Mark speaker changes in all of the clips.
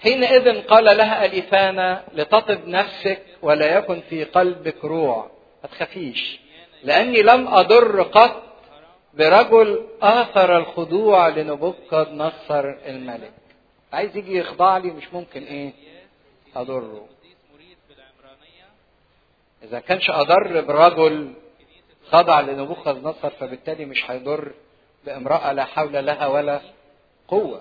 Speaker 1: حينئذ قال لها أليفانا لتطب نفسك ولا يكن في قلبك روع ما تخافيش لأني لم أضر قط برجل آثر الخضوع لنبوخذ نصر الملك عايز يجي يخضع لي مش ممكن ايه اضره اذا كانش اضر برجل خضع لنبوخذ نصر فبالتالي مش هيضر بامرأة لا حول لها ولا قوة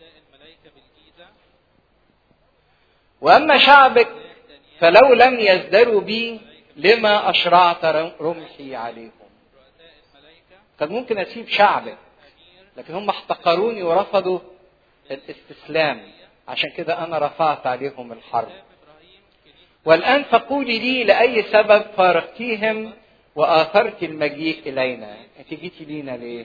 Speaker 1: واما شعبك فلو لم يزدروا بي لما اشرعت رمحي عليهم كان ممكن اسيب شعبك لكن هم احتقروني ورفضوا الاستسلام عشان كده انا رفعت عليهم الحرب والان فقولي لي لاي سبب فارقتيهم واثرت المجيء الينا انت جيتي لينا ليه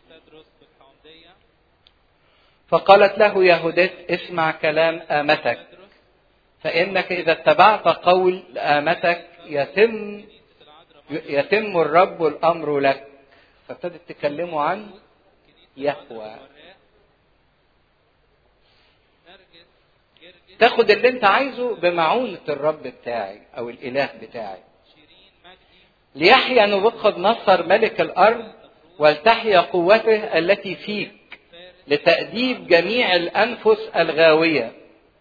Speaker 1: فقالت له يهودت اسمع كلام امتك فانك اذا اتبعت قول امتك يتم يتم الرب والامر لك فابتدت تكلموا عن يهوى تاخد اللي انت عايزه بمعونة الرب بتاعي او الاله بتاعي ليحيا نبوخذ نصر ملك الارض ولتحيا قوته التي فيك لتأديب جميع الانفس الغاوية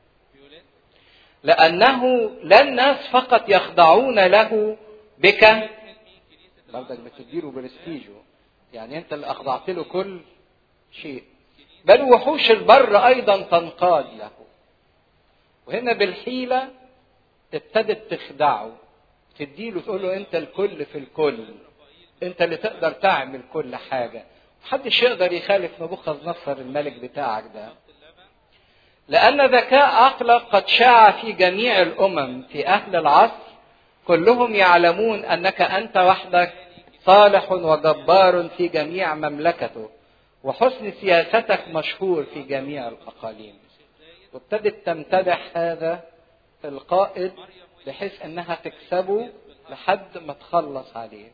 Speaker 1: لانه لا الناس فقط يخضعون له بك برضك بتديله برستيجه يعني انت اللي اخضعت له كل شيء بل وحوش البر ايضا تنقاد له وهنا بالحيلة ابتدت تخدعه تديله تقول له انت الكل في الكل انت اللي تقدر تعمل كل حاجة محدش يقدر يخالف نبوخذ نصر الملك بتاعك ده لأن ذكاء عقلك قد شاع في جميع الأمم في أهل العصر كلهم يعلمون أنك أنت وحدك صالح وجبار في جميع مملكته وحسن سياستك مشهور في جميع الأقاليم وابتدت تمتدح هذا القائد بحيث انها تكسبه لحد ما تخلص عليه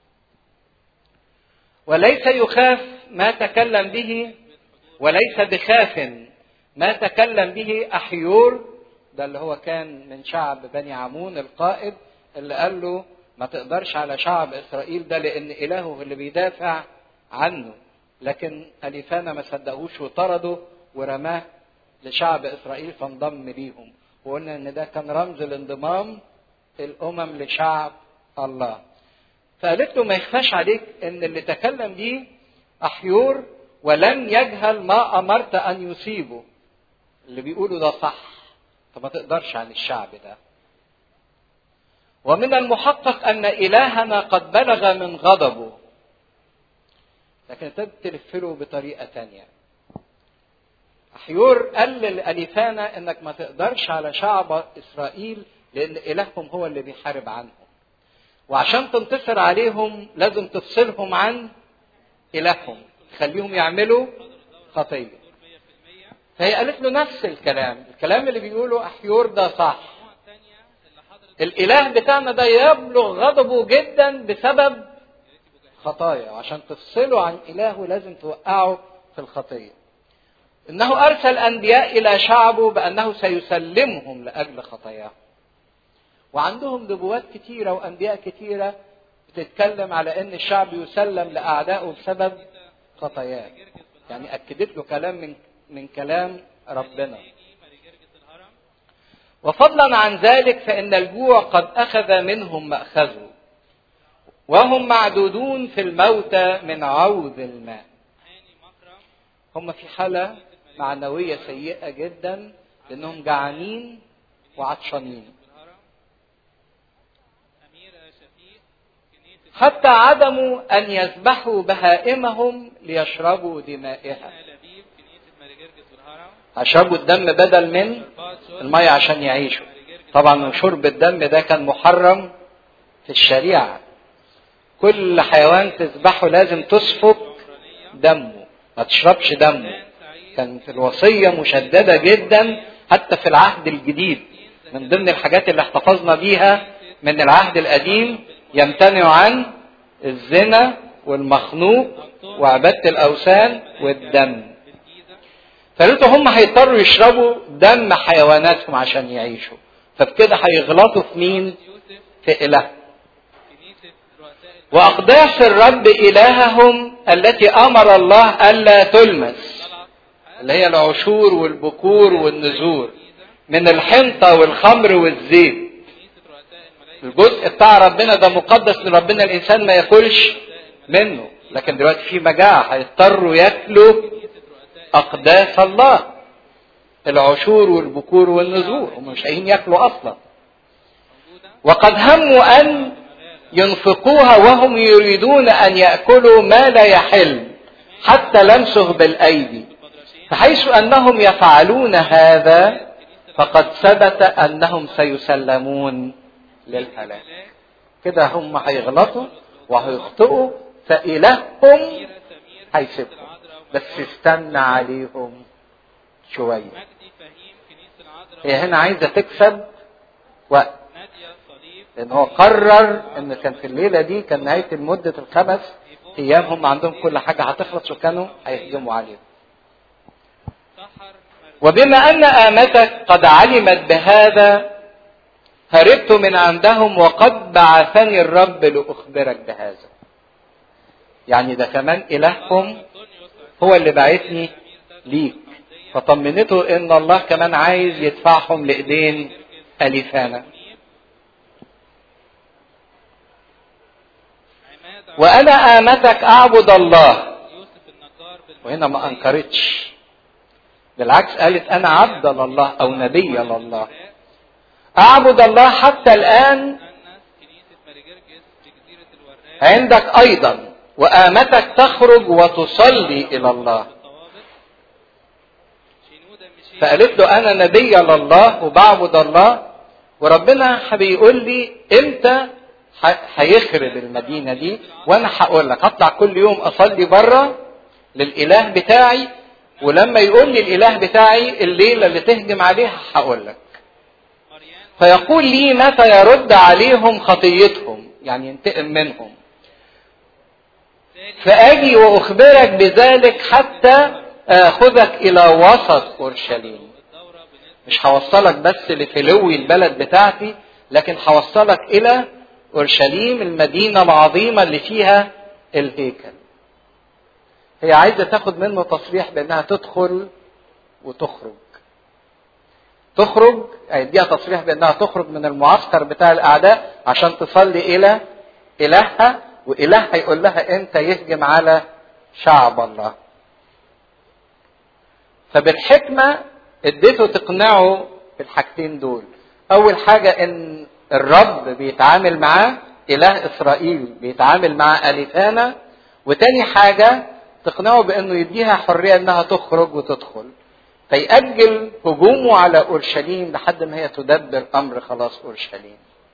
Speaker 1: وليس يخاف ما تكلم به وليس بخاف ما تكلم به احيور ده اللي هو كان من شعب بني عمون القائد اللي قال له ما تقدرش على شعب اسرائيل ده لان الهه اللي بيدافع عنه لكن اليفانا ما صدقوش وطرده ورماه لشعب اسرائيل فانضم ليهم وقلنا ان ده كان رمز الانضمام الامم لشعب الله فقالت له ما يخفاش عليك ان اللي تكلم بيه احيور ولم يجهل ما امرت ان يصيبه اللي بيقوله ده صح فما تقدرش عن الشعب ده ومن المحقق ان الهنا قد بلغ من غضبه لكن ابتدت تلف له بطريقه تانيه حيور قال لأليفانا انك ما تقدرش على شعب اسرائيل لان الههم هو اللي بيحارب عنهم وعشان تنتصر عليهم لازم تفصلهم عن الههم تخليهم يعملوا خطيه فهي قالت له نفس الكلام الكلام اللي بيقوله احيور ده صح الاله بتاعنا ده يبلغ غضبه جدا بسبب خطايا وعشان تفصله عن الهه لازم توقعه في الخطيه انه ارسل انبياء الى شعبه بانه سيسلمهم لاجل خطاياهم وعندهم نبوات كتيره وانبياء كتيره بتتكلم على ان الشعب يسلم لاعدائه بسبب خطاياه يعني اكدت له كلام من من كلام ربنا وفضلا عن ذلك فان الجوع قد اخذ منهم ماخذه وهم معدودون في الموتى من عوض الماء هم في حاله معنويه سيئه جدا لانهم جعانين وعطشانين حتى عدموا ان يذبحوا بهائمهم ليشربوا دمائها اشربوا الدم بدل من المية عشان يعيشوا طبعا شرب الدم ده كان محرم في الشريعة كل حيوان تذبحه لازم تسفك دمه ما تشربش دمه كانت الوصية مشددة جدا حتى في العهد الجديد من ضمن الحاجات اللي احتفظنا بيها من العهد القديم يمتنع عن الزنا والمخنوق وعبادة الأوثان والدم فقالوا هم هيضطروا يشربوا دم حيواناتهم عشان يعيشوا فبكده هيغلطوا في مين في اله واقداس الرب الههم التي امر الله الا تلمس اللي هي العشور والبكور والنزور من الحنطه والخمر والزيت الجزء بتاع ربنا ده مقدس لربنا الانسان ما ياكلش منه لكن دلوقتي في مجاعه هيضطروا ياكلوا اقداس الله العشور والبكور والنزور هم مش لاقيين ياكلوا اصلا وقد هموا ان ينفقوها وهم يريدون ان ياكلوا ما لا يحل حتى لمسه بالايدي فحيث انهم يفعلون هذا فقد ثبت انهم سيسلمون للهلاك كده هم هيغلطوا وهيخطئوا فإلههم هيسيبهم بس استنى عليهم شوية هي هنا عايزة تكسب وقت لأن هو قرر إن كان في الليلة دي كان نهاية مدة الخمس أيام هم عندهم كل حاجة هتخلص وكانوا هيهجموا عليهم وبما أن آمتك قد علمت بهذا هربت من عندهم وقد بعثني الرب لأخبرك بهذا يعني ده كمان إلهكم هو اللي بعثني ليك فطمنته ان الله كمان عايز يدفعهم لايدين اليفانا وانا امتك اعبد الله وهنا ما انكرتش بالعكس قالت انا عبد لله او نبي لله اعبد الله حتى الان عندك ايضا وامتك تخرج وتصلي الى الله فقالت له انا نبي لله وبعبد الله وربنا بيقول لي امتى هيخرب المدينه دي وانا هقول لك هطلع كل يوم اصلي بره للاله بتاعي ولما يقول لي الاله بتاعي الليله اللي تهجم عليها هقول لك فيقول لي متى يرد عليهم خطيتهم يعني ينتقم منهم فاجي واخبرك بذلك حتى اخذك الى وسط اورشليم مش هوصلك بس لفلوي البلد بتاعتي لكن هوصلك الى اورشليم المدينه العظيمه اللي فيها الهيكل هي عايزه تاخد منه تصريح بانها تدخل وتخرج تخرج هيديها تصريح بانها تخرج من المعسكر بتاع الاعداء عشان تصلي الى الهها واله هيقول لها امتى يهجم على شعب الله فبالحكمه اديته تقنعه بالحاجتين دول اول حاجه ان الرب بيتعامل معاه اله اسرائيل بيتعامل مع اليثانا وتاني حاجه تقنعه بانه يديها حريه انها تخرج وتدخل فيأجل هجومه على اورشليم لحد ما هي تدبر امر خلاص اورشليم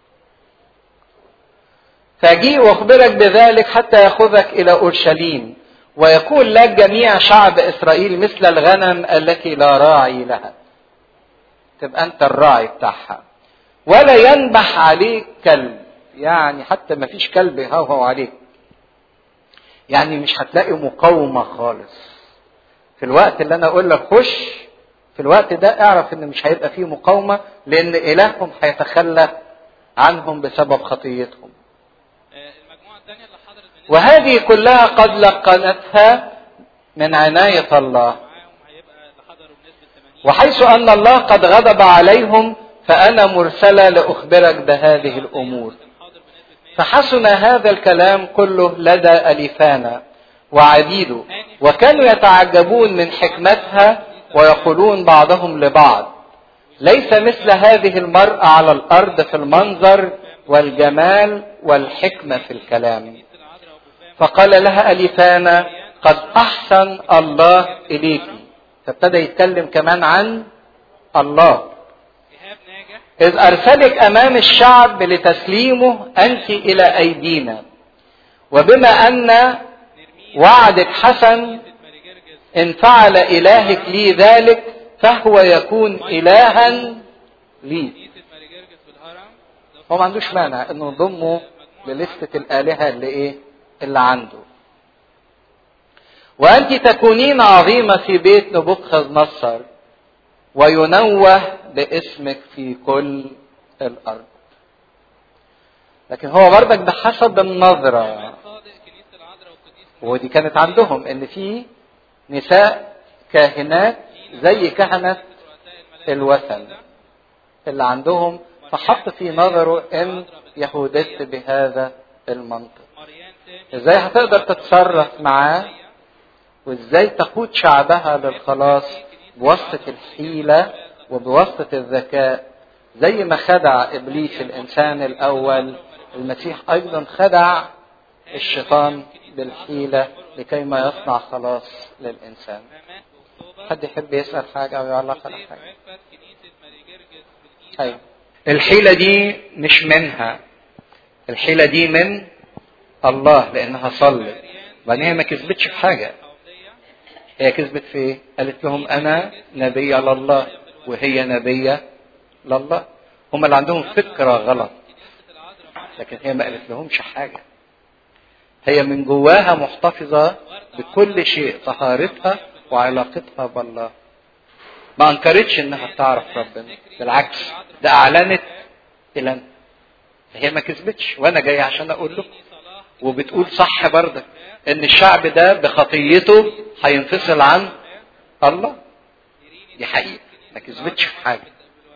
Speaker 1: فاجيء واخبرك بذلك حتى ياخذك الى اورشليم ويكون لك جميع شعب اسرائيل مثل الغنم التي لا راعي لها تبقى انت الراعي بتاعها ولا ينبح عليك كلب يعني حتى ما فيش كلب يهوهو عليك يعني مش هتلاقي مقاومه خالص في الوقت اللي انا اقول لك خش في الوقت ده اعرف ان مش هيبقى فيه مقاومه لان الههم هيتخلى عنهم بسبب خطيتهم وهذه كلها قد لقنتها من عناية الله وحيث أن الله قد غضب عليهم فأنا مرسلة لأخبرك بهذه الأمور فحسن هذا الكلام كله لدى أليفانا وعبيده وكانوا يتعجبون من حكمتها ويقولون بعضهم لبعض ليس مثل هذه المرأة على الأرض في المنظر والجمال والحكمة في الكلام فقال لها أليفانا قد أحسن الله إليك فابتدى يتكلم كمان عن الله إذ أرسلك أمام الشعب لتسليمه أنت إلى أيدينا وبما أن وعدك حسن إن فعل إلهك لي ذلك فهو يكون إلها لي هو ما عندوش مانع انه نضمه للستة الآلهة اللي ايه اللي عنده وأنت تكونين عظيمة في بيت نبوخذ نصر وينوه باسمك في كل الارض لكن هو بردك بحسب النظرة ودي كانت عندهم ان في نساء كاهنات زي كهنة الوثن اللي عندهم فحط في نظره ان يهودت بهذا المنطق ازاي هتقدر تتصرف معاه وازاي تقود شعبها للخلاص بواسطة الحيلة وبواسطة الذكاء زي ما خدع ابليس الانسان الاول المسيح ايضا خدع الشيطان بالحيلة لكي ما يصنع خلاص للانسان حد يحب يسأل حاجة او يعلق على حاجة ايوه الحيلة دي مش منها الحيلة دي من الله لانها صلت وبعدين هي ما كذبتش في حاجة هي كذبت في ايه؟ قالت لهم انا نبية لله وهي نبية لله هم اللي عندهم فكرة غلط لكن هي ما قالت لهمش حاجة هي من جواها محتفظة بكل شيء طهارتها وعلاقتها بالله ما انكرتش انها تعرف ربنا بالعكس ده اعلنت الى هي ما كذبتش وانا جاي عشان اقول لكم وبتقول صح برضك ان الشعب ده بخطيته هينفصل عن الله دي حقيقة ما كذبتش في حاجة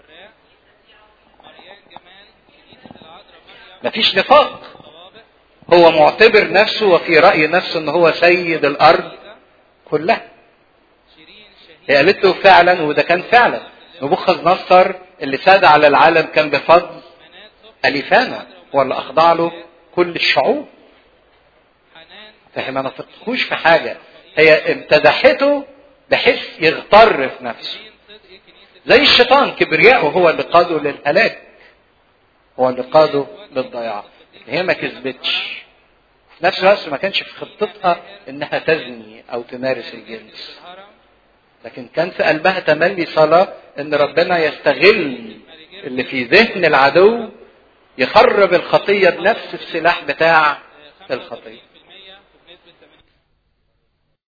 Speaker 1: مفيش نفاق هو معتبر نفسه وفي رأي نفسه ان هو سيد الارض كلها هي قالت له فعلا وده كان فعلا نبوخذ نصر اللي ساد على العالم كان بفضل أليفانا هو اللي أخضع له كل الشعوب فهي ما نفقهوش في حاجة هي امتدحته بحيث يغتر في نفسه زي الشيطان كبرياءه هو اللي قاده للهلاك هو اللي قاده للضياع هي ما كذبتش في نفس الوقت ما كانش في خطتها انها تزني او تمارس الجنس لكن كان في قلبها تملي صلاة ان ربنا يستغل اللي في ذهن العدو يخرب الخطية بنفس السلاح بتاع الخطية